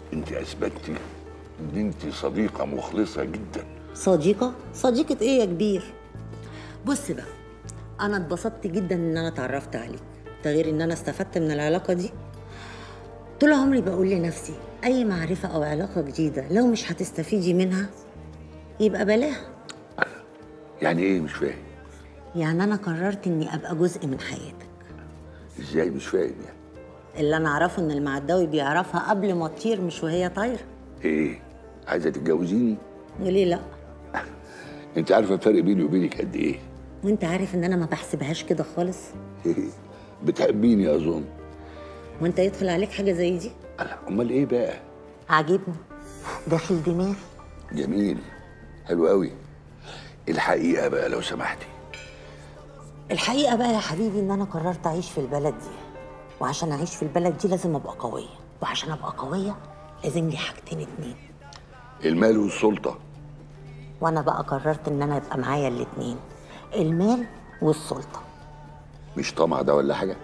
انت اثبتتي ان انت صديقه مخلصه جدا صديقة؟ صديقة ايه يا كبير؟ بص بقى انا اتبسطت جدا ان انا اتعرفت عليك ده غير ان انا استفدت من العلاقة دي طول عمري بقول لنفسي اي معرفة او علاقة جديدة لو مش هتستفيدي منها يبقى بلاها يعني ايه مش فاهم يعني انا قررت اني ابقى جزء من حياتك ازاي مش فاهم يعني اللي انا اعرفه ان المعداوي بيعرفها قبل ما تطير مش وهي طايره ايه عايزه تتجوزيني وليه لا انت عارفه الفرق بيني وبينك قد ايه وانت عارف ان انا ما بحسبهاش كده خالص بتحبيني اظن وانت يدخل عليك حاجه زي دي ألا امال ايه بقى عاجبني داخل دماغي جميل حلو قوي الحقيقه بقى لو سمحتي الحقيقه بقى يا حبيبي ان انا قررت اعيش في البلد دي وعشان اعيش في البلد دي لازم ابقى قويه وعشان ابقى قويه لازم لي حاجتين اتنين المال والسلطه وانا بقى قررت ان انا يبقى معايا الاتنين المال والسلطه مش طمع ده ولا حاجه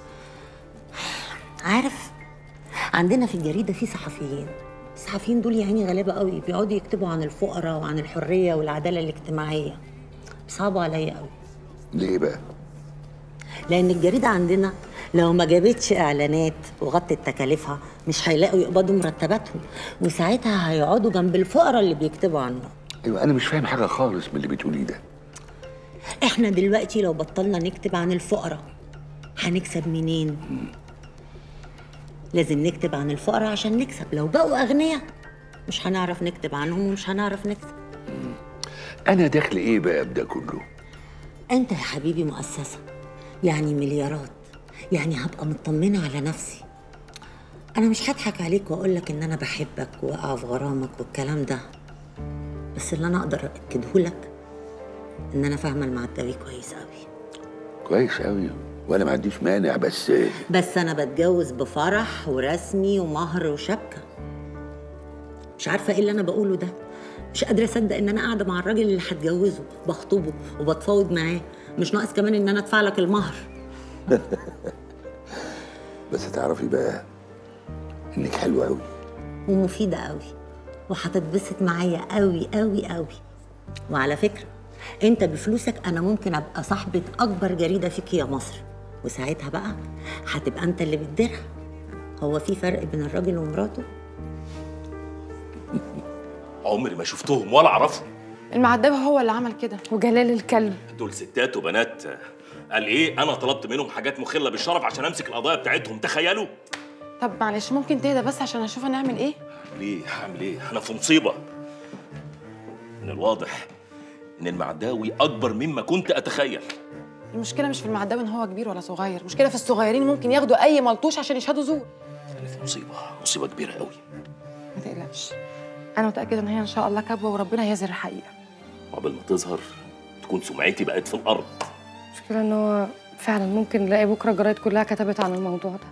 عارف عندنا في الجريده في صحفيين الصحفيين دول يعني غلابه قوي بيقعدوا يكتبوا عن الفقراء وعن الحريه والعداله الاجتماعيه صعبوا عليا قوي ليه بقى لان الجريده عندنا لو ما جابتش اعلانات وغطت تكاليفها مش هيلاقوا يقبضوا مرتباتهم وساعتها هيقعدوا جنب الفقراء اللي بيكتبوا عنهم ايوه انا مش فاهم حاجه خالص من اللي بتقوليه ده احنا دلوقتي لو بطلنا نكتب عن الفقراء هنكسب منين لازم نكتب عن الفقراء عشان نكسب لو بقوا اغنياء مش هنعرف نكتب عنهم ومش هنعرف نكسب انا داخل ايه بقى بده كله انت يا حبيبي مؤسسه يعني مليارات يعني هبقى مطمنه على نفسي انا مش هضحك عليك واقول لك ان انا بحبك واقع في غرامك والكلام ده بس اللي انا اقدر اكده لك ان انا فاهمه المعداوي كويس قوي كويس قوي وانا ما عنديش مانع بس بس انا بتجوز بفرح ورسمي ومهر وشبكه مش عارفه ايه اللي انا بقوله ده مش قادره اصدق ان انا قاعده مع الراجل اللي هتجوزه بخطبه وبتفاوض معاه مش ناقص كمان ان انا ادفع لك المهر بس تعرفي بقى انك حلوه قوي ومفيده قوي وهتتبسط معايا قوي قوي قوي وعلى فكره انت بفلوسك انا ممكن ابقى صاحبه اكبر جريده فيك يا مصر وساعتها بقى هتبقى انت اللي بتديرها هو في فرق بين الراجل ومراته عمري ما شفتهم ولا اعرفهم المعدبة هو اللي عمل كده وجلال الكلب دول ستات وبنات قال ايه انا طلبت منهم حاجات مخله بالشرف عشان امسك القضايا بتاعتهم تخيلوا طب معلش ممكن تهدى بس عشان اشوف هنعمل ايه ليه هعمل ايه انا في مصيبه من الواضح ان المعداوي اكبر مما كنت اتخيل المشكلة مش في المعدبة ان هو كبير ولا صغير المشكلة في الصغيرين ممكن ياخدوا اي ملطوش عشان يشهدوا زور انا في مصيبه مصيبه كبيره قوي ما تقلقش انا متأكدة ان هي ان شاء الله كبوة وربنا هيظهر الحقيقة قبل ما تظهر تكون سمعتي بقت في الارض المشكلة ان هو فعلا ممكن نلاقي بكرة الجرايد كلها كتبت عن الموضوع ده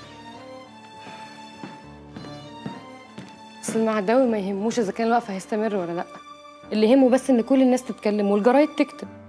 بس المعداوي ما يهموش اذا كان الوقف هيستمر ولا لا اللي يهمه بس ان كل الناس تتكلم والجرايد تكتب